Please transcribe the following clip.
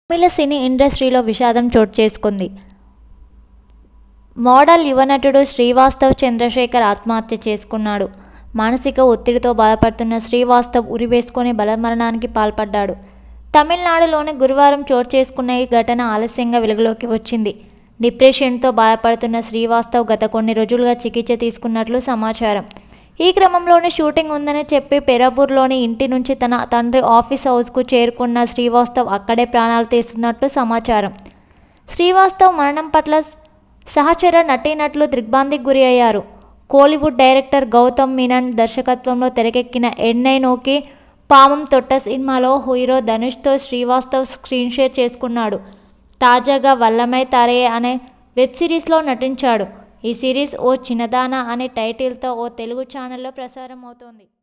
తమిళ సినీ ఇండస్ట్రీలో విషాదం చోటు చేసుకుంది మోడల్ యువనటుడు శ్రీవాస్తవ్ చంద్రశేఖర్ ఆత్మహత్య చేసుకున్నాడు మానసిక ఒత్తిడితో బాధపడుతున్న శ్రీవాస్తవ్ ఉరివేసుకొని బలమరణానికి పాల్పడ్డాడు తమిళనాడులోని గురువారం చోటు చేసుకున్న ఈ ఘటన ఆలస్యంగా వెలుగులోకి వచ్చింది డిప్రెషన్తో బాధపడుతున్న శ్రీవాస్తవ్ గత కొన్ని రోజులుగా చికిత్స తీసుకున్నట్లు సమాచారం ఈ క్రమంలోనే షూటింగ్ ఉందని చెప్పి పెరాపూర్లోని ఇంటి నుంచి తన తండ్రి ఆఫీస్ హౌస్కు చేరుకున్న శ్రీవాస్తవ్ అక్కడే ప్రాణాలు తీస్తున్నట్లు సమాచారం శ్రీవాస్తవ్ మరణం పట్ల సహచర నటీనటులు దిగ్భ్రాంతికి గురి అయ్యారు కోలీవుడ్ డైరెక్టర్ గౌతమ్ మీనన్ దర్శకత్వంలో తెరకెక్కిన ఎన్నై నోకి పామం తొట్ట సినిమాలో హీరో ధనుష్తో శ్రీవాస్తవ్ స్క్రీన్ షేర్ చేసుకున్నాడు తాజాగా వల్లమై తారే అనే వెబ్ సిరీస్లో నటించాడు ఈ సిరీస్ ఓ చిన్నదాన అనే టైటిల్తో ఓ తెలుగు ఛానల్లో ప్రసారం అవుతోంది